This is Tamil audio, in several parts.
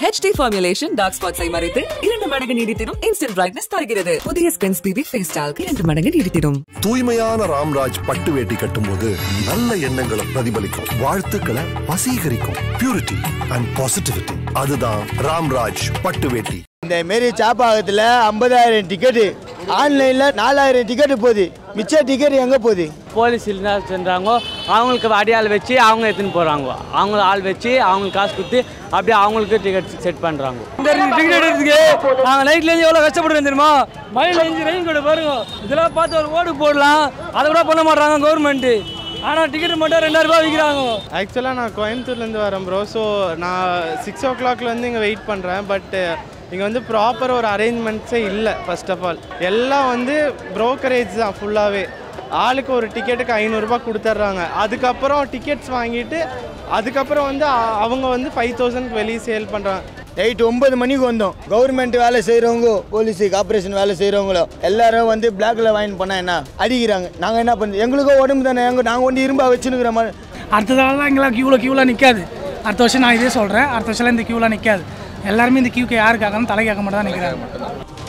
HD formulation டார்க் ஸ்பாட்ஸை மறைத்து இரண்டு மடங்கு நீடித்திடும் இன்ஸ்டன்ட் பிரைட்னஸ் தருகிறது புதிய ஸ்பென்ஸ் பிபி ஃபேஸ் டால்க் இரண்டு மடங்கு நீடித்திடும் தூய்மையான ராம்ராஜ் பட்டு வேட்டி கட்டும்போது நல்ல எண்ணங்களை பிரதிபலிக்கும் வாழ்த்துக்களை வசீகரிக்கும் பியூரிட்டி அண்ட் பாசிட்டிவிட்டி அதுதான் ராம்ராஜ் பட்டு வேட்டி இந்த மாரி சாப்பாகத்தில் ஐம்பதாயிரம் டிக்கெட்டு ஆன்லைனில் நாலாயிரம் டிக்கெட்டு போகுது மிச்ச டிக்கெட் எங்கே போகுது போலீஸ் என்ன செஞ்சாங்க அவங்களுக்கு அடியாள் வச்சு அவங்க எடுத்துன்னு போகிறாங்க அவங்க ஆள் வச்சு அவங்களுக்கு காசு கொடுத்து அப்படியே அவங்களுக்கு டிக்கெட் செட் பண்ணுறாங்க இந்த டிக்கெட் எடுக்கிறதுக்கு நாங்கள் நைட்லேருந்து எவ்வளோ கஷ்டப்படுறோம் தெரியுமா மழையில் இருந்து ரெயின் கோடு பாருங்க இதெல்லாம் பார்த்து ஒரு ஓடு போடலாம் அதை கூட பண்ண மாட்டாங்க கவர்மெண்ட்டு ஆனால் டிக்கெட் மட்டும் ரெண்டாயிரம் ரூபாய் விற்கிறாங்க ஆக்சுவலாக நான் கோயம்புத்தூர்லேருந்து வரேன் ப்ரோ ஸோ நான் சிக்ஸ் ஓ கிளாக்லேருந்து இங்கே வெயிட் பண்ணுறேன் பட் இங்கே வந்து ப்ராப்பர் ஒரு அரேஞ்ச்மெண்ட்ஸே இல்லை ஃபர்ஸ்ட் ஆஃப் ஆல் எல்லாம் வந்து ப்ரோக்கரேஜ் தான் ஃபுல்லாகவே ஆளுக்கு ஒரு டிக்கெட்டுக்கு ஐநூறுரூபா கொடுத்துட்றாங்க அதுக்கப்புறம் டிக்கெட்ஸ் வாங்கிட்டு அதுக்கப்புறம் வந்து அ- அவங்க வந்து ஃபைவ் தௌசண்ட் வெளியே சேல் பண்ணுறாங்க நைட்டு ஒன்பது மணிக்கு வந்தோம் கவர்மெண்ட் வேலை செய்கிறவங்க போலீஸு கார்பரேஷன் வேலை செய்கிறவங்களோ எல்லாரும் வந்து பிளாக்ல வாங்கி பண்ணால் என்ன அடிக்கிறாங்க நாங்கள் என்ன பண்ணுறது எங்களுக்கும் உடம்பு தானே எங்க நாங்கள் வந்து இரும்பா வச்சுனுக்கிற மாதிரி அடுத்த தடவை இங்கெல்லாம் க்யூவில் க்யூவில் நிற்காது அடுத்த வருஷம் நான் இதே சொல்கிறேன் அடுத்த வருஷம்லாம் இந்த க்யூவில் நிற்காது எல்லாருமே இந்த க்யூக்கு யாருக்காகன்னு தலைக்காக மட்டும் தான் நிற்கிறாங்க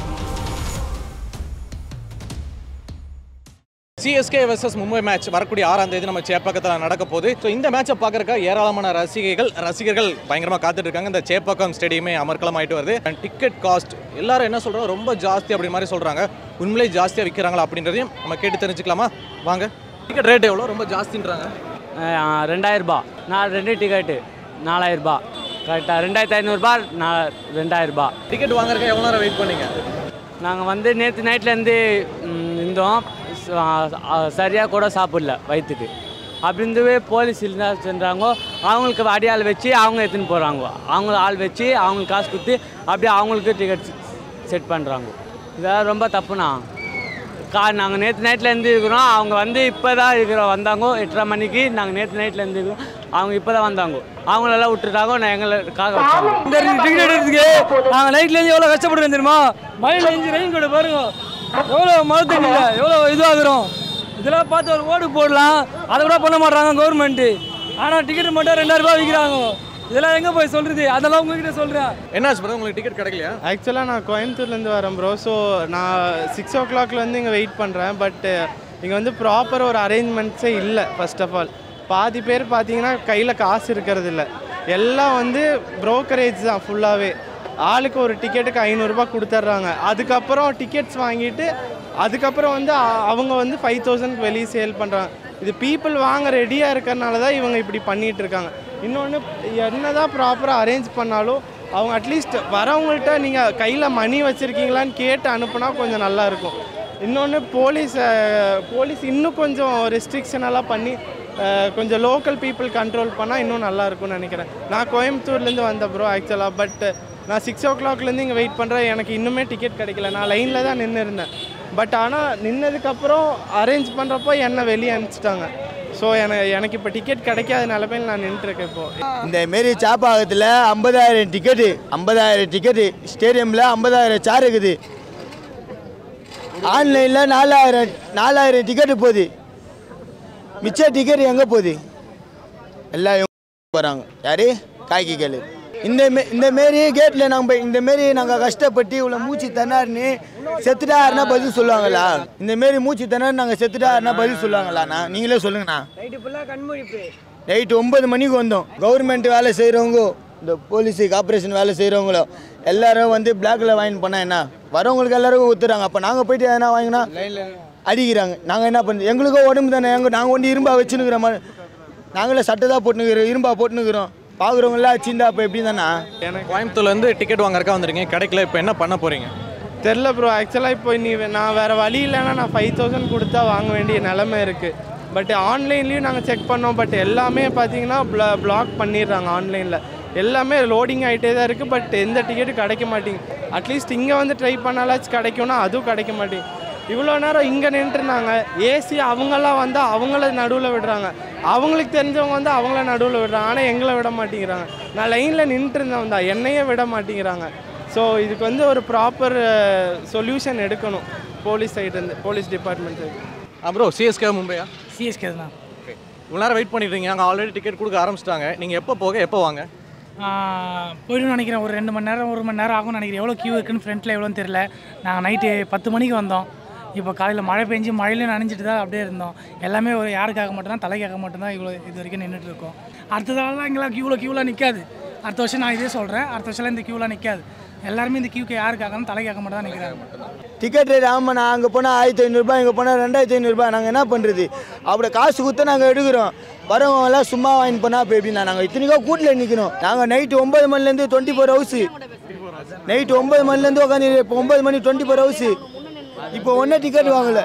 சிஎஸ்கே வெர்சஸ் மும்பை மேட்ச் வரக்கூடிய ஆறாம் தேதி நம்ம சேப்பாக்கத்தில் நடக்க போகுது ஸோ இந்த மேட்சை பார்க்கறக்க ஏராளமான ரசிகைகள் ரசிகர்கள் பயங்கரமாக காத்துட்டு இருக்காங்க இந்த சேப்பாக்கம் ஸ்டேடியமே அமர்க்கலம் ஆயிட்டு வருது அண்ட் டிக்கெட் காஸ்ட் எல்லாரும் என்ன சொல்றாங்க ரொம்ப ஜாஸ்தி அப்படி மாதிரி சொல்றாங்க உண்மையிலே ஜாஸ்தியாக விற்கிறாங்களா அப்படின்றதையும் நம்ம கேட்டு தெரிஞ்சுக்கலாமா வாங்க டிக்கெட் ரேட் எவ்வளோ ரொம்ப ஜாஸ்தின்றாங்க ரெண்டாயிரரூபா நான் ரெண்டு டிக்கெட்டு நாலாயிரரூபா கரெக்டாக ரெண்டாயிரத்தி ஐநூறுரூபா நான் ரெண்டாயிரரூபா டிக்கெட் வாங்குறதுக்கு எவ்வளோ நேரம் வெயிட் பண்ணீங்க நாங்கள் வந்து நேற்று நைட்லேருந்து இருந்தோம் சரியாக கூட சாப்பிடல வயிற்றுக்கு அப்படி இருந்தவே போலீஸ் என்ன செஞ்சாங்க அவங்களுக்கு அடியாள் வச்சு அவங்க எடுத்துன்னு போகிறாங்க அவங்க ஆள் வச்சு அவங்களுக்கு காசு கொடுத்து அப்படியே அவங்களுக்கு டிக்கெட் செட் பண்ணுறாங்க இதெல்லாம் ரொம்ப தப்புண்ணா கா நாங்கள் நேற்று நைட்லேருந்து இருக்கிறோம் அவங்க வந்து இப்போ தான் இருக்கிறோம் வந்தாங்க எட்டரை மணிக்கு நாங்கள் நேற்று நைட்லேருந்து இருக்கிறோம் அவங்க இப்போ தான் வந்தாங்க அவங்களெல்லாம் விட்டுட்டாங்க நான் எங்களுக்காக வச்சாங்க இந்த டிக்கெட் எடுக்கிறதுக்கு நாங்கள் நைட்லேருந்து எவ்வளோ கஷ்டப்படுறோம் தெரியுமா மழையில் இருந்து ரெயின் கோடு பாருங்க எவ்வளோ மழை தண்ணியில் எவ்வளோ இதுவாகிறோம் இதெல்லாம் பார்த்து ஒரு ஓடு போடலாம் அதை கூட பண்ண மாட்டாங்க கவர்மெண்ட்டு ஆனால் டிக்கெட் மட்டும் ரெண்டாயிரம் ரூபாய் விற்கிறாங்க இதெல்லாம் எங்கே போய் சொல்கிறது அதெல்லாம் உங்ககிட்ட சொல்கிறேன் என்னாச்சு brother, உங்களுக்கு டிக்கெட் கிடைக்கலையா ஆக்சுவலாக நான் கோயம்புத்தூர்லேருந்து வரேன் ப்ரோ ஸோ நான் சிக்ஸ் ஓ கிளாக்லேருந்து இங்கே வெயிட் பண்ணுறேன் பட் இங்கே வந்து ப்ராப்பர் ஒரு அரேஞ்ச்மெண்ட்ஸே இல்லை ஃபர்ஸ்ட் ஆஃப் ஆல் பாதி பேர் பார்த்தீங்கன்னா கையில் காசு இருக்கிறது இல்லை எல்லாம் வந்து ப்ரோக்கரேஜ் தான் ஃபுல்லாகவே ஆளுக்கு ஒரு டிக்கெட்டுக்கு ஐநூறுரூபா கொடுத்துட்றாங்க அதுக்கப்புறம் டிக்கெட்ஸ் வாங்கிட்டு அதுக்கப்புறம் வந்து அ- அவங்க வந்து ஃபைவ் தௌசண்ட்க்கு வெளியே சேல் பண்ணுறாங்க இது பீப்புள் வாங்க ரெடியாக இருக்கிறனால தான் இவங்க இப்படி பண்ணிட்டு இருக்காங்க இன்னொன்று என்னதான் ப்ராப்பராக அரேஞ்ச் பண்ணாலும் அவங்க அட்லீஸ்ட் வரவங்கள்ட்ட நீங்கள் கையில் மணி வச்சுருக்கீங்களான்னு கேட்டு அனுப்புனா கொஞ்சம் நல்லா இருக்கும் இன்னொன்று போலீஸ் போலீஸ் இன்னும் கொஞ்சம் ரெஸ்ட்ரிக்ஷன் எல்லாம் பண்ணி அஹ், கொஞ்சம் லோக்கல் பீப்புள் கண்ட்ரோல் பண்ணால் இன்னும் நல்லா இருக்கும்னு நினைக்கிறேன் நான் கோயம்புத்தூர்லேருந்து வந்தேன் ப்ரோ ஆக்சுவலாக பட் நான் சிக்ஸ் ஓ கிளாக்லேருந்து இங்கே வெயிட் பண்ணுறேன் எனக்கு இன்னுமே டிக்கெட் கிடைக்கல நான் லைனில் தான் நின்று இருந்தேன் பட் ஆனால் நின்னதுக்கப்புறம் அரேஞ்ச் பண்ணுறப்போ என்னை வெளியே அனுப்பிச்சிட்டாங்க ஸோ எனக்கு எனக்கு இப்போ டிக்கெட் கிடைக்காத நிலமையில் நான் நின்றுருக்கேன் இப்போது இந்த மாரி சாப்பாகத்தில் ஐம்பதாயிரம் டிக்கெட்டு ஐம்பதாயிரம் டிக்கெட்டு ஸ்டேடியமில் ஐம்பதாயிரம் சேர் இருக்குது ஆன்லைனில் நாலாயிரம் நாலாயிரம் டிக்கெட்டு போகுது மிச்ச டிக்கெட் எங்கே போகுது எல்லாம் இவங்க போகிறாங்க யாரு காய்க்கு கேளு இந்த மே இந்த மாரி கேட்டில் நாங்கள் இந்த மாரி நாங்கள் கஷ்டப்பட்டு இவ்வளோ மூச்சு தண்ணாருன்னு செத்துட்டாருன்னா பதில் சொல்லுவாங்களா இந்த மாரி மூச்சு தண்ணார் நாங்கள் செத்துட்டாருன்னா பதில் சொல்லுவாங்களாண்ணா நீங்களே சொல்லுங்கண்ணா நைட்டு ஒன்பது மணிக்கு வந்தோம் கவர்மெண்ட் வேலை செய்கிறவங்க இந்த போலீஸு கார்பரேஷன் வேலை செய்கிறவங்களோ எல்லாரும் வந்து பிளாக்ல வாங்கி பண்ணால் என்ன வரவங்களுக்கு எல்லாருக்கும் ஒத்துறாங்க அப்போ நாங்கள் போயிட்டு எதனா வாங்கினா அடிக்கிறாங்க நாங்கள் என்ன பண்ணுறது எங்களுக்கும் உடம்பு தானே எங்க நாங்கள் ஒன்று இரும்பா வச்சுனுக்கிற மாதிரி நாங்களே சட்டை தான் போட்டுனுக்கிறோம் இரும்பா போட்டுனுக்கிறோம் பார்க்குறவங்களாம் வச்சிருந்தா அப்போ எப்படி தானே கோயம்புத்தூர்லேருந்து டிக்கெட் வாங்குறக்கா வந்திருக்கீங்க கிடைக்கல இப்போ என்ன பண்ண போகிறீங்க தெரில ப்ரோ ஆக்சுவலாக இப்போ நீ நான் வேறு வழி இல்லைன்னா நான் ஃபைவ் தௌசண்ட் கொடுத்தா வாங்க வேண்டிய நிலமை இருக்குது பட் ஆன்லைன்லேயும் நாங்கள் செக் பண்ணோம் பட் எல்லாமே பார்த்தீங்கன்னா ப்ளா பிளாக் பண்ணிடுறாங்க ஆன்லைனில் எல்லாமே லோடிங் ஆகிட்டே தான் இருக்குது பட் எந்த டிக்கெட்டும் கிடைக்க மாட்டேங்குது அட்லீஸ்ட் இங்கே வந்து ட்ரை பண்ணாலாச்சும் கிடைக்கும்னா அதுவும் கிடைக்க மாட்டேங்குது இவ்வளோ நேரம் இங்கே நின்றுருந்தாங்க ஏசி அவங்கெல்லாம் வந்து அவங்கள நடுவில் விடுறாங்க அவங்களுக்கு தெரிஞ்சவங்க வந்து அவங்கள நடுவில் விடுறாங்க ஆனால் எங்களை விட மாட்டேங்கிறாங்க நான் லைனில் நின்றுருந்தவன் தான் என்னையே விட மாட்டேங்கிறாங்க ஸோ இதுக்கு வந்து ஒரு ப்ராப்பர் சொல்யூஷன் எடுக்கணும் போலீஸ் சைடுலேருந்து police department side bro CSK மும்பையா சிஎஸ்கே தான் ஓகே இவ்வளோ நேரம் வெயிட் பண்ணிட்டு இருக்கீங்க அங்கே ஆல்ரெடி டிக்கெட் கொடுக்க ஆரம்பிச்சிட்டாங்க நீங்கள் எப்போ போக எப்போ வாங்க போயிடும் நினைக்கிறேன் ஒரு ரெண்டு மணி நேரம் ஒரு மணி நேரம் ஆகும்னு நினைக்கிறேன் எவ்வளோ கியூ இருக்குன்னு ஃப்ரண்ட்டில் எவ்வளோன்னு தெரில நாங்கள் நைட்டு பத்து மணிக்கு வந்தோம் இப்போ காலையில் மழை பெஞ்சு மழையிலும் நனைஞ்சிட்டு தான் அப்படியே இருந்தோம் எல்லாமே ஒரு யாருக்காக மட்டும்தான் தலைக்காக மட்டும்தான் இவ்வளோ இது வரைக்கும் நின்றுட்டு இருக்கோம் அடுத்ததாலாம் இங்கெல்லாம் கியூவில் கியூவில் நிற்காது அடுத்த வருஷம் நான் இதே சொல்கிறேன் அடுத்த வருஷம்லாம் இந்த கியூவில் நிற்காது எல்லாருமே இந்த கியூக்கு யாருக்காக தலைக்காக மட்டும் தான் நிற்கிறாங்க டிக்கெட் ரேட் ஆமாம் நான் அங்கே போனால் ஆயிரத்தி ஐநூறுரூபா இங்கே போனால் ரெண்டாயிரத்தி ஐநூறுரூபா நாங்கள் என்ன பண்ணுறது அப்படி காசு கொடுத்து நாங்கள் எடுக்கிறோம் வரவங்க எல்லாம் சும்மா வாங்கிட்டு போனால் இப்போ எப்படின்னா நாங்கள் இத்தனைக்கோ கூட்டில் நிற்கணும் நாங்கள் நைட்டு ஒம்பது மணிலேருந்து டுவெண்ட்டி ஃபோர் ஹவர்ஸு நைட்டு ஒம்பது மணிலேருந்து உட்காந்து இப்போ ஒம்பது மணி டுவெண்ட்டி ஃபோர் ஹவர்ஸு இப்போ ஒன்றே டிக்கெட் வாங்கல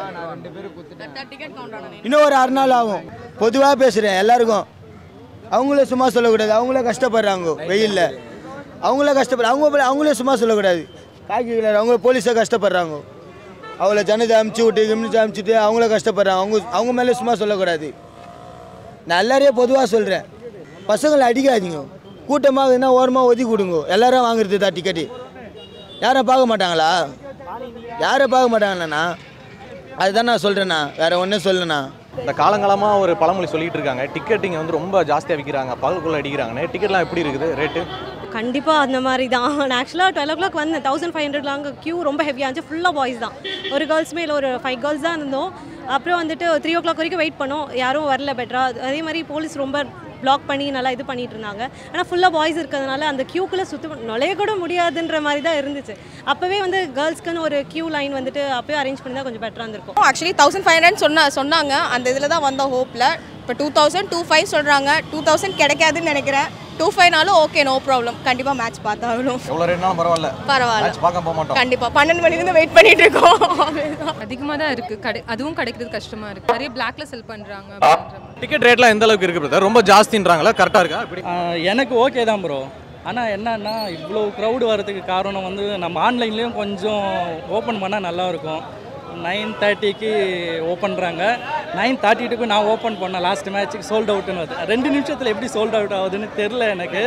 இன்னும் ஒரு அரை நாள் ஆகும் பொதுவாக பேசுகிறேன் எல்லாருக்கும் அவங்களே சும்மா சொல்லக்கூடாது அவங்களே கஷ்டப்படுறாங்க வெயிலில் அவங்களே கஷ்டப்படுற அவங்க அவங்களே சும்மா சொல்லக்கூடாது காக்கி கலர் அவங்க போலீஸாக கஷ்டப்படுறாங்க அவளை ஜனதை அமுச்சு விட்டு கிமிச்சு அமுச்சுட்டு அவங்கள கஷ்டப்படுறாங்க அவங்க அவங்க மேலே சும்மா சொல்லக்கூடாது நான் எல்லாரையும் பொதுவாக சொல்கிறேன் பசங்களை அடிக்காதீங்க கூட்டமாக இருந்தால் ஓரமாக ஒதுக்கி கொடுங்க எல்லாரும் வாங்குறது தான் டிக்கெட்டு யாரும் பார்க்க மாட்டாங்களா யாரை பார்க்க மாட்டாங்கண்ணா அதுதான் நான் சொல்கிறேண்ணா வேறு ஒன்றும் சொல்லண்ணா இந்த காலங்காலமாக ஒரு பழமொழி சொல்லிட்டு இருக்காங்க டிக்கெட் இங்கே வந்து ரொம்ப ஜாஸ்தியாக விற்கிறாங்க பகலுக்குள்ளே அடிக்கிறாங்கன்னு டிக்கெட்லாம் எப்படி இருக்குது ரேட்டு கண்டிப்பாக அந்த மாதிரி தான் நான் ஆக்சுவலாக டுவெல் ஓ கிளாக் வந்தேன் தௌசண்ட் ஃபைவ் ஹண்ட்ரட்ல அங்கே க்யூ ரொம்ப ஹெவியாக இருந்துச்சு ஃபுல்லாக பாய்ஸ் தான் ஒரு கேர்ள்ஸுமே இல்லை ஒரு ஃபைவ் கேர்ள்ஸ் தான் இருந்தோம் அப்புறம் வந்துட்டு த்ரீ ஓ கிளாக் வரைக்கும் வெயிட் பண்ணோம் யாரும் வரல பெட்டரா அதே மாதிரி போலீஸ் ரொம்ப பிளாக் பண்ணி நல்லா இது பண்ணிட்டு இருந்தாங்க ஆனால் ஃபுல்லாக பாய்ஸ் இருக்கிறதுனால அந்த க்யூக்குள்ளே சுத்த நுழைய கூட முடியாதுன்ற மாதிரி தான் இருந்துச்சு அப்போவே வந்து கேர்ள்ஸ்க்குன்னு ஒரு க்யூ லைன் வந்துட்டு அப்போயே அரேஞ்ச் பண்ணி தான் கொஞ்சம் பெட்டராக இருந்திருக்கும் ஆக்சுவலி தௌசண்ட் ஃபைவ் ஹண்ட்ரட் சொன்னா சொன்னாங்க அந்த இதில் தான் வந்தோம் ஹோப்பில் இப்போ டூ தௌசண்ட் டூ ஃபைவ் சொல்கிறாங்க டூ தௌசண்ட் கிடைக்காதுன்னு நினைக்கிறேன் டூ ஃபைவ்னாலும் ஓகே நோ ப்ராப்ளம் கண்டிப்பாக மேட்ச் பார்த்தாகணும் எவ்வளோ ரேட்னாலும் பரவாயில்ல பரவாயில்ல மேட்ச் பார்க்க போக மாட்டோம் கண்டிப்பாக பன்னெண்டு மணிலேருந்து வெயிட் பண்ணிட்டு இருக்கோம் அதிகமாக தான் இருக்குது கடை அதுவும் கிடைக்கிறது கஷ்டமாக இருக்குது நிறைய பிளாக்ல செல் பண்ணுறாங்க அப்படின்ற மாதிரி டிக்கெட் ரேட்லாம் எந்த அளவுக்கு இருக்கு பிரதர் ரொம்ப ஜாஸ்தின்றாங்களா கரெக்டாக இருக்கா இப்படி எனக்கு ஓகே தான் ப்ரோ ஆனால் என்னன்னா இவ்வளோ க்ரௌடு வரதுக்கு காரணம் வந்து நம்ம ஆன்லைன்லேயும் கொஞ்சம் ஓப்பன் பண்ணால் நல்லாயிருக்கும் நைன் தேர்ட்டிக்கு ஓப்பன்றாங்க நைன் தேர்ட்டிக்கு நான் ஓப்பன் பண்ணேன் லாஸ்ட் மேட்ச்சுக்கு சோல்ட் அவுட்னு வருது ரெண்டு நிமிஷத்தில் எப்படி சோல்ட் அவுட் ஆகுதுன்னு தெரில எனக்கு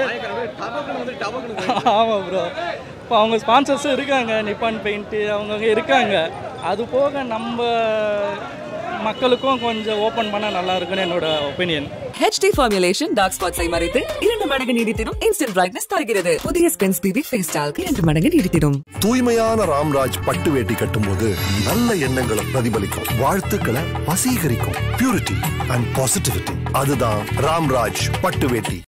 ஆமாம் ப்ரோ இப்போ அவங்க ஸ்பான்சர்ஸும் இருக்காங்க நிப்பான் பெயிண்ட்டு அவங்கவுங்க இருக்காங்க அது போக நம்ம மக்களுக்கும் கொஞ்சம் ஓப்பன் பண்ணால் நல்லா இருக்குன்னு என்னோட ஒப்பீனியன் HD formulation டார்க் ஸ்பாட்ஸை மறைத்து இரண்டு மடங்கு நீடித்திடும் இன்ஸ்டன்ட் பிரைட்னஸ் தருகிறது புதிய ஸ்பென்ஸ் பிபி ஃபேஸ் டால்க் இரண்டு மடங்கு நீடித்திடும் தூய்மையான ராம்ராஜ் பட்டு வேட்டி கட்டும்போது நல்ல எண்ணங்களை பிரதிபலிக்கும் வாழ்த்துக்களை வசீகரிக்கும் பியூரிட்டி அண்ட் பாசிட்டிவிட்டி அதுதான் ராம்ராஜ் பட்டு வேட்டி